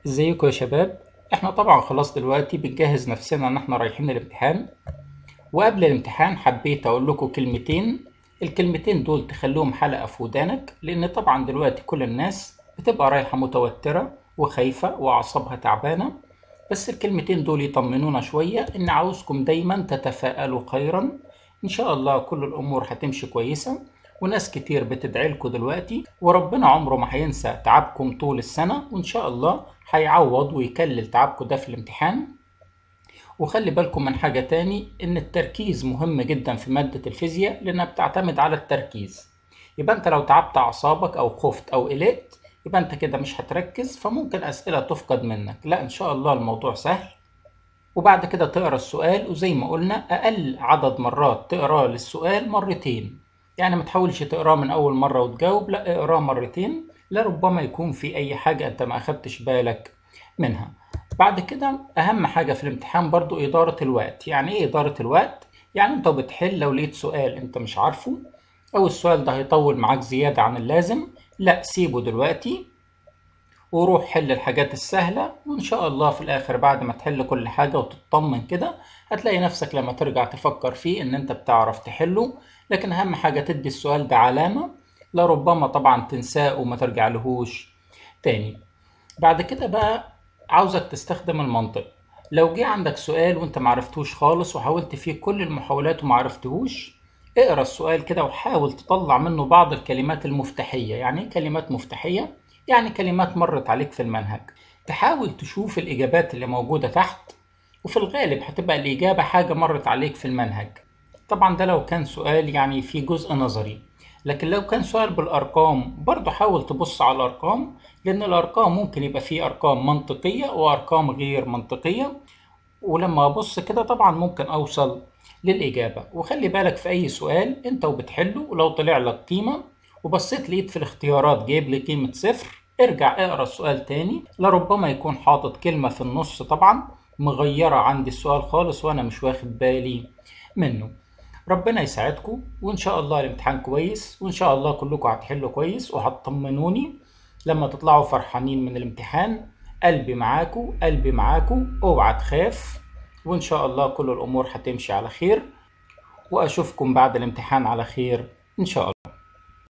ازيكم يا شباب احنا طبعا خلاص دلوقتي بنجهز نفسنا ان احنا رايحين الامتحان وقبل الامتحان حبيت اقول لكم كلمتين الكلمتين دول تخلوهم حلقة في ودانك لان طبعا دلوقتي كل الناس بتبقى رايحة متوترة وخايفة واعصابها تعبانة بس الكلمتين دول يطمنونا شوية ان عاوزكم دايما تتفائلوا خيرا ان شاء الله كل الامور هتمشي كويسة وناس كتير بتدعي لكم دلوقتي وربنا عمره ما هينسى تعبكم طول السنة وإن شاء الله هيعوض ويكلل تعبكم ده في الامتحان وخلي بالكم من حاجة تاني إن التركيز مهم جدا في مادة الفيزياء لأنها بتعتمد على التركيز يبقى أنت لو تعبت أعصابك أو خفت أو قلقت يبقى أنت كده مش هتركز فممكن أسئلة تفقد منك لا إن شاء الله الموضوع سهل وبعد كده تقرا السؤال وزي ما قلنا أقل عدد مرات تقراه للسؤال مرتين يعني ما تحاولش تقراه من أول مرة وتجاوب لا اقراه مرتين لربما يكون في أي حاجة أنت ما أخدتش بالك منها بعد كده أهم حاجة في الامتحان برضو إدارة الوقت يعني إيه إدارة الوقت؟ يعني أنت بتحل لو لقيت سؤال أنت مش عارفه أو السؤال ده هيطول معاك زيادة عن اللازم لا سيبه دلوقتي وروح حل الحاجات السهلة وإن شاء الله في الآخر بعد ما تحل كل حاجة وتطمن كده هتلاقي نفسك لما ترجع تفكر فيه إن أنت بتعرف تحله لكن أهم حاجة تدي السؤال ده علامة لربما طبعا تنساه وما ترجع لهوش تاني بعد كده بقى عاوزك تستخدم المنطق لو جه عندك سؤال وانت معرفتهوش خالص وحاولت فيه كل المحاولات ومعرفتهوش اقرا السؤال كده وحاول تطلع منه بعض الكلمات المفتاحية يعني ايه كلمات مفتاحية؟ يعني كلمات مرت عليك في المنهج تحاول تشوف الإجابات اللي موجودة تحت وفي الغالب هتبقى الإجابة حاجة مرت عليك في المنهج طبعا ده لو كان سؤال يعني في جزء نظري لكن لو كان سؤال بالأرقام برضه حاول تبص على الأرقام لأن الأرقام ممكن يبقى فيه أرقام منطقية وأرقام غير منطقية ولما أبص كده طبعا ممكن أوصل للإجابة وخلي بالك في أي سؤال أنت وبتحله ولو طلع لك قيمة وبصيت لقيت في الاختيارات جايب لي قيمة صفر ارجع اقرا السؤال تاني لربما يكون حاطط كلمة في النص طبعا مغيرة عندي السؤال خالص وأنا مش واخد بالي منه ربنا يساعدكم وإن شاء الله الامتحان كويس وإن شاء الله كلكم هتحلوا كويس وهتطمنوني لما تطلعوا فرحانين من الامتحان قلبي معاكم قلبي معاكم اوعى تخاف وإن شاء الله كل الأمور هتمشي على خير وأشوفكم بعد الامتحان على خير إن شاء الله